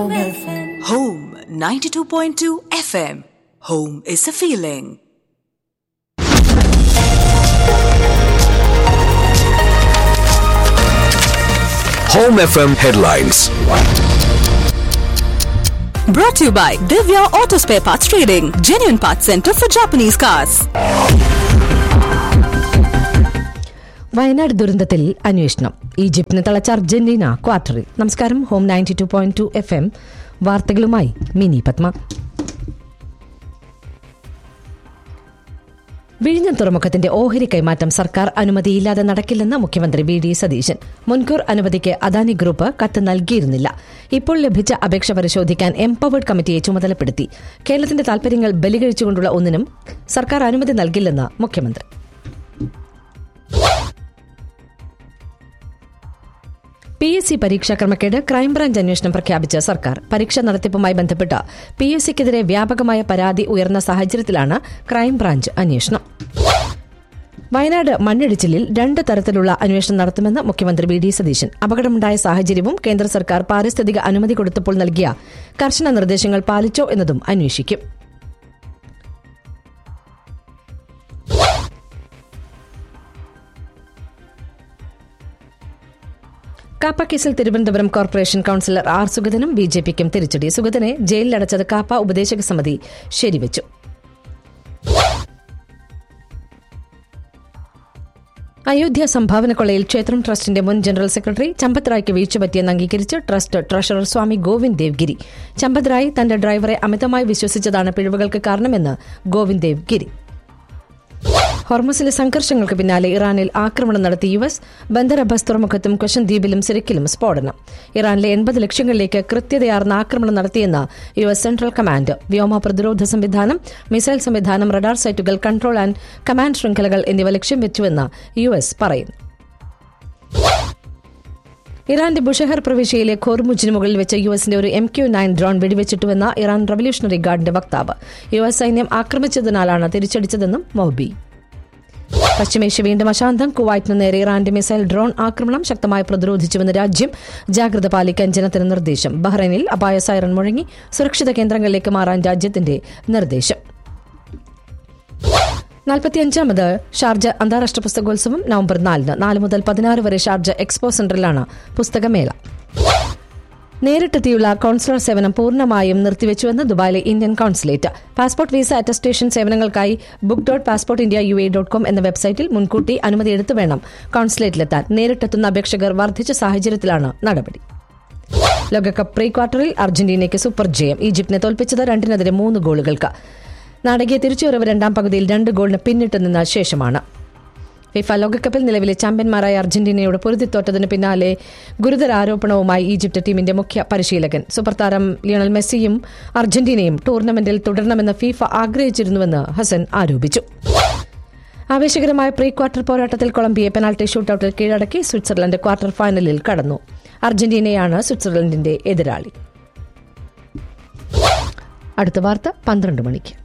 Home 92.2 FM. Home is a feeling. Home FM headlines. Brought to you by Divya Auto Spare Parts Trading, genuine parts center for Japanese cars. Wayanad ദുരന്തത്തിൽ അന്വേഷണം ഈജിപ്തിന് തളച്ച Argentina ക്വാർട്ടറിൽ നമസ്കാരം home ninety two point two F M വാർത്തകളുമായി മിനി പത്മ വിഴിഞ്ഞം തുറമുഖത്തിന്റെ ഓഹരി കൈമാറ്റം സർക്കാർ അനുമതിയില്ലാതെ നടക്കില്ലെന്ന് മുഖ്യമന്ത്രി വി ഡി സതീശൻ മുൻകൂർ അനുമതിക്ക് അദാനി ഗ്രൂപ്പ് കത്ത് നൽകിയിരുന്നില്ല ഇപ്പോൾ ലഭിച്ച അപേക്ഷ പരിശോധിക്കാൻ എംപവേർഡ് കമ്മിറ്റിയെ ചുമതലപ്പെടുത്തി കേരളത്തിന്റെ താൽപര്യങ്ങൾ ബലികഴിച്ചുകൊണ്ടുള്ള ഒന്നിനും സർക്കാർ അനുമതി നൽകില്ലെന്ന് മുഖ്യമന്ത്രി പി എസ് സി പരീക്ഷാ ക്രമക്കേട് ക്രൈംബ്രാഞ്ച് അന്വേഷണം പ്രഖ്യാപിച്ച സർക്കാർ പരീക്ഷ നടത്തിപ്പുമായി ബന്ധപ്പെട്ട് പി എസ് സിക്കെതിരെ വ്യാപകമായ പരാതി ഉയർന്ന സാഹചര്യത്തിലാണ് ക്രൈംബ്രാഞ്ച് അന്വേഷണം വയനാട് മണ്ണിടിച്ചിലിൽ രണ്ട് തരത്തിലുള്ള അന്വേഷണം നടത്തുമെന്ന് മുഖ്യമന്ത്രി വി ഡി സതീശൻ അപകടമുണ്ടായ സാഹചര്യവും കേന്ദ്ര സർക്കാർ പാരിസ്ഥിതിക അനുമതി കൊടുത്തപ്പോൾ നൽകിയ കർശന നിർദ്ദേശങ്ങൾ പാലിച്ചോ എന്നതും അന്വേഷിക്കും കാപ്പ കേസിൽ തിരുവനന്തപുരം കോർപ്പറേഷൻ കൌൺസിലർ ആർ സുഗതനും ബി ജെ പിക്കും തിരിച്ചടി സുഗതനെ ജയിലിലടച്ചത് കാപ്പ ഉപദേശക സമിതി ശരിവച്ചു അയോധ്യ സംഭാവന കൊള്ളയിൽ ക്ഷേത്രം ട്രസ്റ്റിന്റെ മുൻ ജനറൽ സെക്രട്ടറി ചമ്പത് റായ്ക്ക് വീഴ്ച പറ്റിയെന്ന് അംഗീകരിച്ച് ട്രസ്റ്റ് ട്രഷറർ സ്വാമി ഗോവിന്ദ് ദേവ്ഗിരി ചമ്പത് റായ് തന്റെ ഡ്രൈവറെ അമിതമായി വിശ്വസിച്ചതാണ് പിഴവുകൾക്ക് കാരണമെന്ന് ഗോവിന്ദ് ദേവ്ഗിരി ഹോർമസിലെ സംഘർഷങ്ങൾക്ക് പിന്നാലെ ഇറാനിൽ ആക്രമണം നടത്തി യു എസ് ബന്ദർ അബ്ബാസ് തുറമുഖത്തും ക്വശൻ ദ്വീപിലും സിറിക്കിലും സ്ഫോടനം ഇറാനിലെ എൺപത് ലക്ഷ്യങ്ങളിലേക്ക് കൃത്യതയാർന്ന ആക്രമണം നടത്തിയെന്ന് യു എസ് സെൻട്രൽ കമാൻഡ് വ്യോമ പ്രതിരോധ സംവിധാനം മിസൈൽ സംവിധാനം റഡാർ സൈറ്റുകൾ കൺട്രോൾ ആൻഡ് കമാൻഡ് ശൃംഖലകൾ എന്നിവ ലക്ഷ്യം വെച്ചുവെന്ന് യു എസ് പറയുന്നു ഇറാന്റെ ബുഷഹർ പ്രവിശ്യയിലെ ഖോർമുജിന് മുകളിൽ വെച്ച് യു എസിന്റെ ഒരു എം ക്യു നയൻ ഡ്രോൺ വെടിവെച്ചിട്ടുവെന്ന ഇറാൻ റവല്യൂഷണറി ഗാർഡിന്റെ വക്താവ് യു എസ് സൈന്യം ആക്രമിച്ചതിനാലാണ് തിരിച്ചടിച്ചതെന്നും മൊഹബി പശ്ചിമേഷ്യ വീണ്ടും അശാന്തം കുവൈറ്റിന് നേരെ ഇറാന്റെ മിസൈൽ ഡ്രോൺ ആക്രമണം ശക്തമായി പ്രതിരോധിച്ചുവെന്ന് രാജ്യം ജാഗ്രത പാലിക്കാൻ ജനത്തിന് നിർദ്ദേശം ബഹ്റൈനിൽ അപായ സൈറൺ മുഴങ്ങി സുരക്ഷിത കേന്ദ്രങ്ങളിലേക്ക് മാറാൻ രാജ്യത്തിന്റെ നിർദ്ദേശം നാൽപ്പത്തിയഞ്ചാമത് ഷാർജ അന്താരാഷ്ട്ര പുസ്തകോത്സവം നവംബർ നാലിന് നാല് മുതൽ പതിനാറ് വരെ ഷാർജ എക്സ്പോ സെന്ററിലാണ് പുസ്തകമേള നേരിട്ടെത്തിയുള്ള കോൺസുലർ സേവനം പൂർണ്ണമായും നിർത്തിവെച്ചുവെന്ന് ദുബായിലെ Indian consulate passport visa attestation സേവനങ്ങൾക്കായി book dot passport India U A dot com എന്ന വെബ്സൈറ്റിൽ മുൻകൂട്ടി അനുമതി എടുത്തു വേണം കോൺസുലേറ്റിലെത്താൻ നേരിട്ടെത്തുന്ന അപേക്ഷകർ വർദ്ധിച്ച സാഹചര്യത്തിലാണ് നടപടി ലോകകപ്പ് പ്രീ ക്വാർട്ടറിൽ അർജന്റീനയ്ക്ക് സൂപ്പർ ജയം ഈജിപ്തിനെ തോൽപ്പിച്ചത് രണ്ടിനെതിരെ മൂന്ന് ഗോളുകൾക്ക് നാടകീയ തിരിച്ചുവരവ് രണ്ടാം പകുതിയിൽ രണ്ട് ഗോളിന് പിന്നിട്ട് നിന്ന ശേഷമാണ് ഫിഫ ലോകകപ്പിൽ നിലവിലെ ചാമ്പ്യന്മാരായ അർജന്റീനയോട് പൊരുതിത്തോറ്റതിന് പിന്നാലെ ഗുരുതര ആരോപണവുമായി ഈജിപ്ത് ടീമിന്റെ മുഖ്യ പരിശീലകൻ സൂപ്പർ താരം ലിയണൽ മെസ്സിയും അർജന്റീനയും ടൂർണമെന്റിൽ തുടരണമെന്ന് ഫിഫ ആഗ്രഹിച്ചിരുന്നുവെന്ന് ഹസൻ ആരോപിച്ചു ആവേശകരമായ പ്രീ ക്വാർട്ടർ പോരാട്ടത്തിൽ കൊളംബിയെ പെനാൽറ്റി ഷൂട്ടൌട്ടിൽ കീഴടക്കി സ്വിറ്റ്സർലൻഡ് ക്വാർട്ടർ ഫൈനലിൽ കടന്നു അർജന്റീനയാണ് സ്വിറ്റ്സർലൻഡിന്റെ എതിരാളി അടുത്ത വാർത്ത പന്ത്രണ്ട് മണിക്ക്